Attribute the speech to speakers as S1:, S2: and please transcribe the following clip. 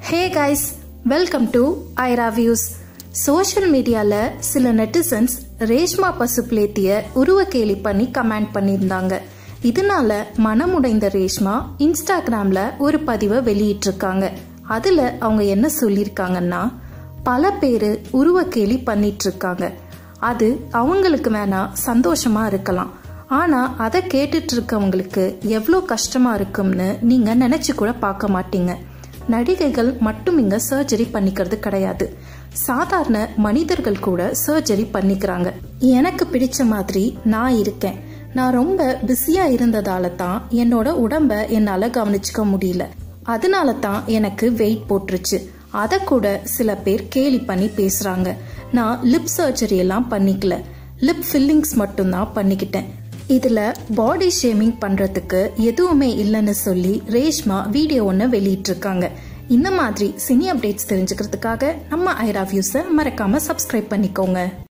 S1: hey guys welcome to Aira views social மீடியாவில் சில netizens Reshma பசுப்ளேத்திய உருவ கேலி பண்ணி கமெண்ட் பண்ணியிருந்தாங்க இதனால மனமுடைந்த ரேஷ்மா இன்ஸ்டாகிராமில் ஒரு பதிவை வெளியிட்டிருக்காங்க அதில் அவங்க என்ன சொல்லியிருக்காங்கன்னா பல பேர் உருவ கேலி பண்ணிட்டு இருக்காங்க அது அவங்களுக்கு வேணா சந்தோஷமா இருக்கலாம் ஆனா அதை கேட்டுட்டு இருக்கவங்களுக்கு எவ்வளோ கஷ்டமா இருக்கும்னு நீங்க நினைச்சு கூட பார்க்க மாட்டீங்க நடிகைகள் மட்டும் இங்க சர்ஜரி பண்ணிக்கிறது கிடையாது சாதாரண மனிதர்கள் கூட சர்ஜரி பண்ணிக்கிறாங்க எனக்கு பிடிச்ச மாதிரி நான் இருக்கேன் நான் ரொம்ப பிஸியா இருந்ததால தான் என்னோட உடம்ப என்னால கவனிச்சுக்க முடியல அதனால தான் எனக்கு வெயிட் போட்டுருச்சு அதை கூட சில பேர் கேலி பண்ணி பேசுறாங்க நான் லிப் சர்ஜரி எல்லாம் பண்ணிக்கல லிப் ஃபில்லிங்ஸ் மட்டும்தான் பண்ணிக்கிட்டேன் இதுல பாடி ஷேமிங் பண்றதுக்கு எதுவுமே இல்லைன்னு சொல்லி ரேஷ்மா வீடியோ ஒன்று வெளியிட்டிருக்காங்க இந்த மாதிரி சினி அப்டேட்ஸ் தெரிஞ்சுக்கிறதுக்காக நம்ம ஐரா வியூஸை மறக்காம சப்ஸ்கிரைப் பண்ணிக்கோங்க